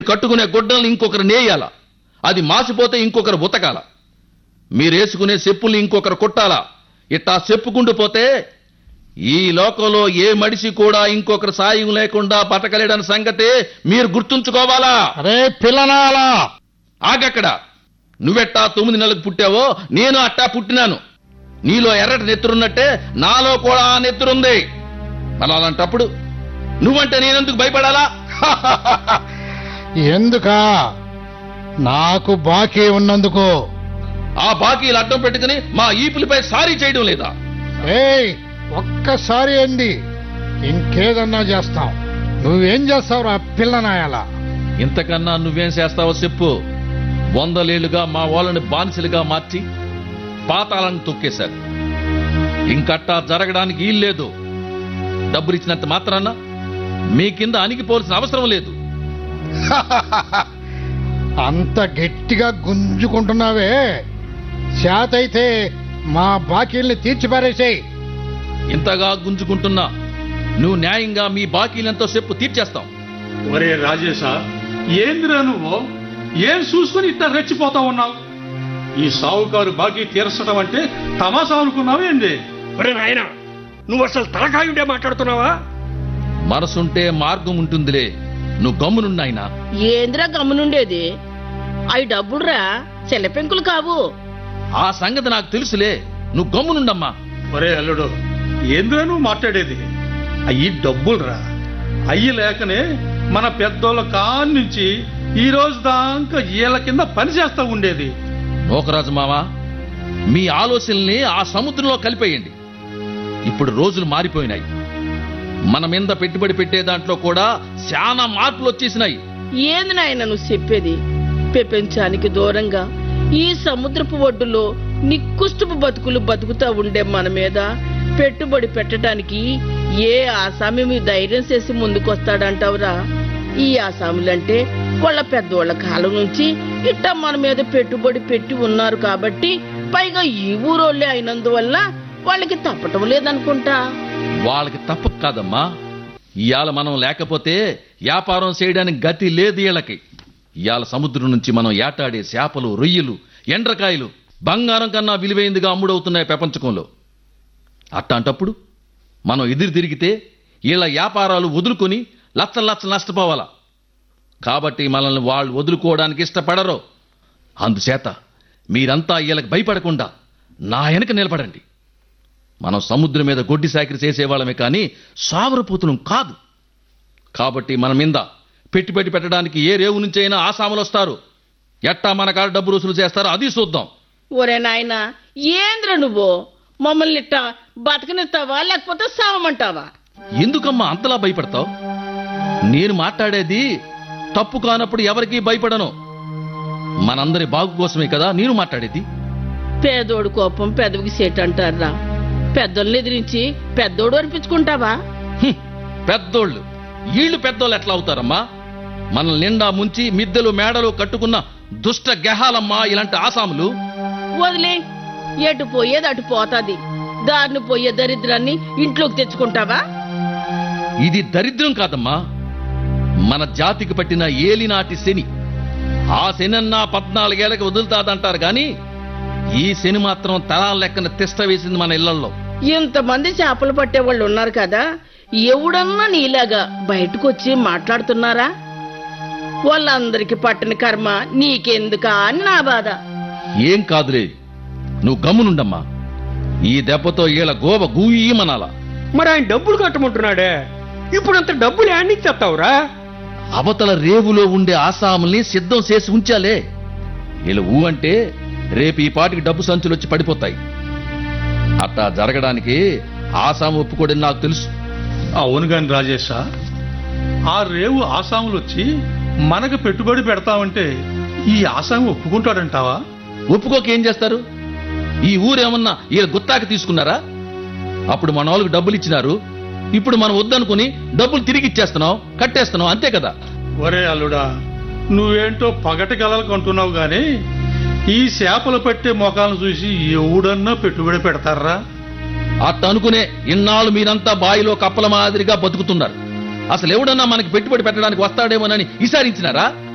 కట్టుకునే గుడ్డల్ని ఇంకొకరు నేయాల అది మాసిపోతే ఇంకొకరు ఉతకాల మీరేసుకునే చెప్పుల్ని ఇంకొకరు కుట్టాలా ఇట్టా చెప్పుకుంటూ పోతే ఈ లోకంలో ఏ మనిషి కూడా ఇంకొకరు సాయం లేకుండా బతకలేడని సంగతే మీరు గుర్తుంచుకోవాలా అరే పిల్లనాలా ఆగక్కడ నువ్వెట్టా తొమ్మిది నెలలకు పుట్టావో నేను అట్టా పుట్టినాను నీలో ఎర్రటి నెత్తురున్నట్టే నాలో కూడా ఆ నెత్తురుంది మరి అలాంటప్పుడు నువ్వంటే నేనెందుకు భయపడాలా ఎందుకా నాకు బాకీ ఉన్నందుకు ఆ బాకీలు అడ్డం పెట్టుకుని మా ఈపులపై సారీ చేయడం లేదా ఏయ్ ఒక్కసారి అండి ఇంకేదన్నా చేస్తాం నువ్వేం చేస్తావురా పిల్లనాయాలా ఇంతకన్నా నువ్వేం చేస్తావో చెప్పు వందలేళ్లుగా మా వాళ్ళని బానిసలుగా మార్చి పాతాలను తొక్కేశారు ఇంకట్టా జరగడానికి వీల్లేదు డబ్బులిచ్చినంత మాత్రాన మీ కింద అణిగిపోవాల్సిన అవసరం లేదు అంత గట్టిగా గుంజుకుంటున్నావే చేతైతే మా బాకీల్ని తీర్చిపారేసేయ్ ఇంతగా గుంజుకుంటున్నా నువ్వు న్యాయంగా మీ బాకీలెంతో చెప్పు తీర్చేస్తాం ఒరే రాజేశా ఏందిరా నువ్వు ఏం చూసుకుని ఇట్లా రెచ్చిపోతా ఉన్నావు ఈ సావుకారు బాకీ తీర్చడం అంటే తమాషా అనుకున్నావు ఏంది ఒరే నాయన నువ్వు అసలు తలకాయుండే మాట్లాడుతున్నావా మనసుంటే మార్గం ఉంటుందిలే నువ్వు గమ్మునున్నాయినా ఏంద్రా గమ్మునుండేది అవి డబ్బులురా చెల్లపెంకులు కావు ఆ సంగతి నాకు తెలుసులే నువ్వు గమ్మునుండమ్మా ఒరే అల్లుడు ఏందిరా నువ్వు మాట్లాడేది అయ్యి డబ్బులురా అయ్యి లేకనే మన పెద్దోళ్ళ కాన్నించి ఈ రోజు దాకా ఈల కింద పని చేస్తా ఉండేది నోకరాజు మావా మీ ఆలోచనల్ని ఆ సముద్రంలో కలిపేయండి ఇప్పుడు రోజులు మారిపోయినాయి మన మీద పెట్టుబడి పెట్టే దాంట్లో కూడా చాలా మార్పులు వచ్చేసినాయి ఏంది నాయన నువ్వు చెప్పేది ప్రపంచానికి దూరంగా ఈ సముద్రపు ఒడ్డులో నిక్కుష్టపు బతుకులు బతుకుతా ఉండే మన మీద పెట్టుబడి పెట్టడానికి ఏ ఆసామి మీ ధైర్యం చేసి ముందుకొస్తాడంటావురా ఈ ఆసాములంటే వాళ్ళ పెద్దోళ్ళ కాలం నుంచి ఇట్ట మన మీద పెట్టుబడి పెట్టి ఉన్నారు కాబట్టి పైగా ఈ ఊరోళ్ళే అయినందువల్ల వాళ్ళకి తప్పటం లేదనుకుంటా వాళ్ళకి తప్ప కాదమ్మా ఇవాళ మనం లేకపోతే వ్యాపారం చేయడానికి గతి లేదు వీళ్ళకి ఇవాళ సముద్రం నుంచి మనం ఏటాడే చేపలు రొయ్యలు ఎండ్రకాయలు బంగారం కన్నా విలువైందిగా అమ్ముడవుతున్నాయి ప్రపంచకంలో అట్టాంటప్పుడు మనం ఎదురు తిరిగితే వీళ్ళ వ్యాపారాలు వదులుకొని లచ్చలు లచ్చలు నష్టపోవాలా కాబట్టి మనల్ని వాళ్ళు వదులుకోవడానికి ఇష్టపడరు అందుచేత మీరంతా వీళ్ళకి భయపడకుండా నా వెనక నిలబడండి మనం సముద్రం మీద గొడ్డి సాకిరి చేసేవాళ్ళమే కానీ సావరపోతులం కాదు కాబట్టి మన మీద పెట్టుబడి పెట్టడానికి ఏ రేవు నుంచి అయినా ఆసాములు వస్తారు ఎట్టా మన కాడ డబ్బు రుసులు చేస్తారో అది చూద్దాం ఒరే నాయన ఏంద్ర నువ్వు మమ్మల్ని ఇట్ట బతకనిస్తావా లేకపోతే సావమంటావా ఎందుకమ్మా అంతలా భయపడతావు నేను మాట్లాడేది తప్పు కానప్పుడు ఎవరికీ భయపడను మనందరి బాగు కోసమే కదా నేను మాట్లాడేది పేదోడు కోపం పెదవికి సేట్ అంటారా పెద్దోళ్ళని ఎదిరించి పెద్దోడు అనిపించుకుంటావా హ్మ్, పెద్దోళ్ళు వీళ్ళు పెద్దోళ్ళు ఎట్లా అవుతారమ్మా మనల్ని నిండా ముంచి మిద్దెలు మేడలు కట్టుకున్న దుష్ట గెహాలమ్మా ఇలాంటి ఆసాములు వదిలే ఎటు పోయేది అటు పోతాది దారిని పోయే దరిద్రాన్ని ఇంట్లోకి తెచ్చుకుంటావా ఇది దరిద్రం కాదమ్మా మన జాతికి పట్టిన ఏలినాటి శని ఆ శనన్నా పద్నాలుగేళ్లకి వదులుతాదంటారు గాని ఈ శని మాత్రం తరాల లెక్కన తిష్ట వేసింది మన ఇళ్లలో ఇంతమంది చేపలు పట్టే వాళ్ళు ఉన్నారు కదా ఎవడన్నా నీలాగా బయటకు వచ్చి మాట్లాడుతున్నారా వాళ్ళందరికి పట్టిన కర్మ నీకెందుకా అని నా బాధ ఏం కాదులే నువ్వు గమ్మునుండమ్మా ఈ దెబ్బతో ఈల గోవ గూయమనాల మరి ఆయన డబ్బులు కట్టమంటున్నాడే ఇప్పుడు అంత డబ్బులు యాడ్ నుంచి చెప్తావురా అవతల రేవులో ఉండే ఆసాముల్ని సిద్ధం చేసి ఉంచాలే వీళ్ళు ఊ అంటే రేపు ఈ పాటికి డబ్బు సంచులు వచ్చి పడిపోతాయి అట్టా జరగడానికి ఆసాము ఒప్పుకోడని నాకు తెలుసు అవును గాని రాజేశ ఆ రేవు ఆసాములు వచ్చి మనకు పెట్టుబడి పెడతామంటే ఈ ఆసాము ఒప్పుకుంటాడంటావా ఒప్పుకోక ఏం చేస్తారు ఈ ఊరేమన్నా వీళ్ళ గుత్తాకి తీసుకున్నారా అప్పుడు మన వాళ్ళకి డబ్బులు ఇచ్చినారు ఇప్పుడు మనం వద్దనుకుని డబ్బులు తిరిగి ఇచ్చేస్తున్నాం కట్టేస్తున్నాం అంతే కదా ఒరే అల్లుడా నువ్వేంటో పగటి కలలకు అంటున్నావు గాని ఈ చేపలు పట్టే మొఖాలను చూసి ఎవడన్నా పెట్టుబడి పెడతారా అట్ట అనుకునే ఇన్నాళ్ళు మీరంతా బాయిలో కప్పల మాదిరిగా బతుకుతున్నారు అసలు ఎవడన్నా మనకి పెట్టుబడి పెట్టడానికి వస్తాడేమోనని విచారించినారా